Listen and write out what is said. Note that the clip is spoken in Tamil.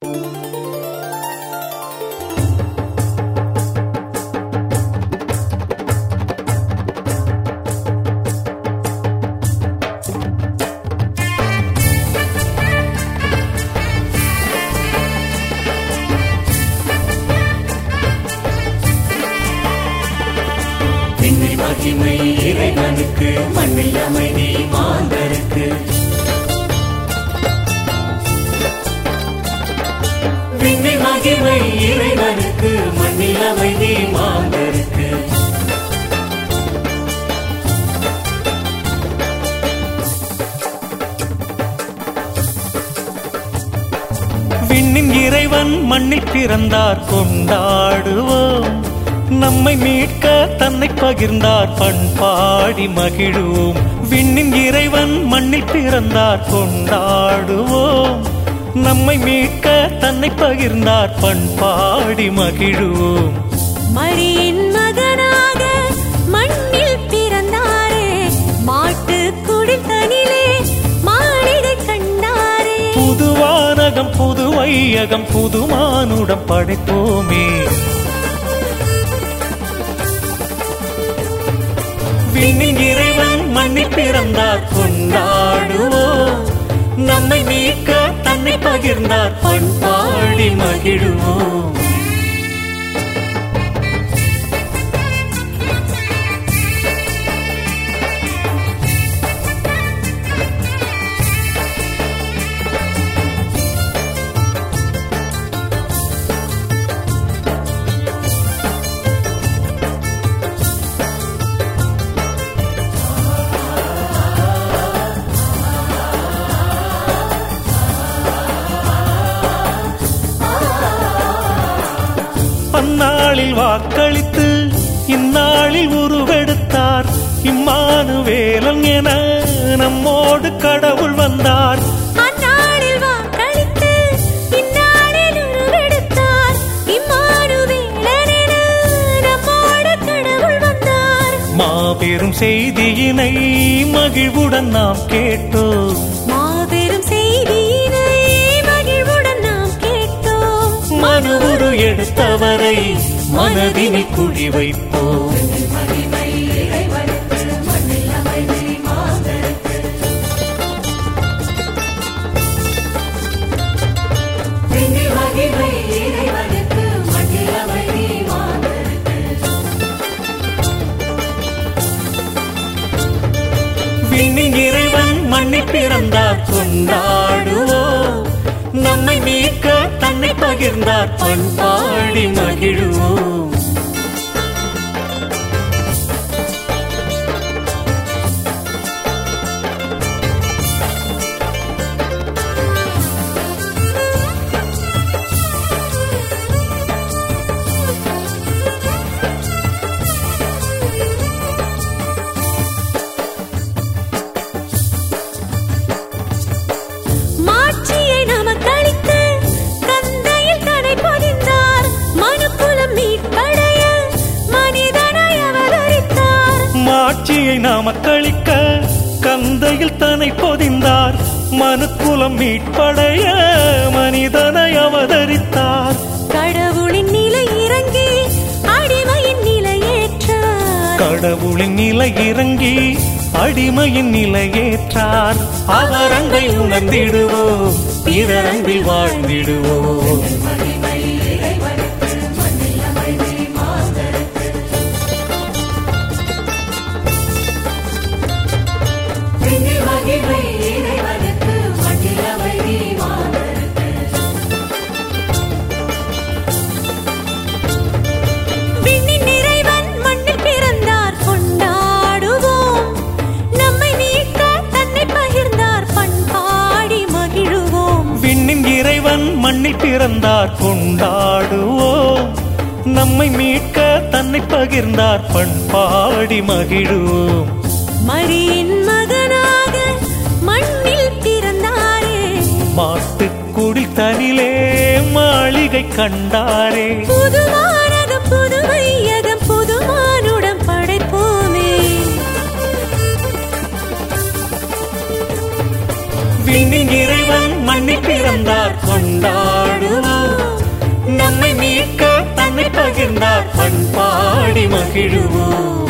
விண்ணில் மகிமை இறைவனுக்கு மண்ணில் அமைதி மாந்தருக்கு விண்ணில் மகிமை இறைவனுக்கு மண்ணில் அமைதி மாந்தருக்கு விண்ணின் இறைவன் மண்ணில் பிறந்தார் கொண்டாடுவோம் நம்மை மீட்க தன்னை பகிர்ந்தார் பண்பாடி மகிழுவோம் விண்ணின் இறைவன் மண்ணில் பிறந்தார் கொண்டாடுவோம் நம்மை மீட்க தன்னை பகிர்ந்தார் பண்பாடி மகிழுவோம் மரியின் மகனாக மண்ணில் பிறந்தாரே மாட்டு குடித்தனிலே மாளிகை கண்டாரே புதுவானகம் புது வையகம் புதுமானுடம் படைப்போமே விண்ணின் இறைவன் மண்ணில் பிறந்தார் கொண்டாடுவோம் நம்மை மீட்க தன்னை பகிர்ந்தார் பண்பாடி மகிழுவோம் அந்நாளில் வாக்களித்து இந்நாளில் உருவெடுத்தார் இம்மானுவேலன் என நம்மோடு கடவுள் வந்தார் அந்நாளில் வாக்களித்து இந்நாளில் உருவெடுத்தார் இம்மானுவேலனென நம்மோடு கடவுள் வந்தார் மாபெரும் செய்தியினை மகிழ்வுடன் நாம் கேட்டோம் மாபெரும் செய்தியினை மகிழ்வுடன் நாம் கேட்டோம் மனுவுரு எடுத்தவரை மனதினை குழி வைப்போம் விண்ணில் மகிமை இறைவனுக்கு மண்ணில் அமைதி மாந்தருக்கு விண்ணின் இறைவன் மண்ணில் பிறந்தார் கொண்டாடுவோம் நம்மை மீட்க தன்னை பகிர்ந்தார் பண்பாடி மகிழுவோம் மாட்சியை நமக்களித்து கந்தையில் தனை பொதிந்தார் மனுக்குலம் மீட்படைய மனிதனாய் அவதரித்தார் மாட்சியை நாமக்களிக்க கந்தையில் தன்னை பொதிந்தார் மனுக்குலம் மீட்படைய மனிதனை அவதரித்தார் கடவுளின் நிலை இறங்கி அடிமையின் நிலையேற்றார் கடவுளின் நிலை இறங்கி அடிமையின் நிலையேற்றார் அவர் அன்பை உணர்ந்திடுவோம் பிறர் அன்பில் வாழ்ந்திடுவோம் விண்ணில் மகிமை இறைவனுக்கு மண்ணில் அமைதி மாந்தருக்கு விண்ணின் இறைவன் மண்ணில் பிறந்தார் கொண்டாடுவோம் நம்மை மீட்க தன்னை பகிர்ந்தார் பண்பாடி மகிழுவோம் விண்ணின் இறைவன் மண்ணில் பிறந்தார் கொண்டாடுவோம் நம்மை மீட்க தன்னை பகிர்ந்தார் பண்பாடி மகிழுவோம் மரியின் மகனாக மண்ணில் பிறந்தாரே மாட்டுக்குடில் தனிலே மாளிகை கண்டாரே புதுவானகம் புதுமையகம் புதுமானுடம் படைப்போமே விண்ணின் இறைவன் மண்ணில் பிறந்தார் கொண்டாடுவோம் பகிர்ந்தார் பண்பாடி மகிழுவோம்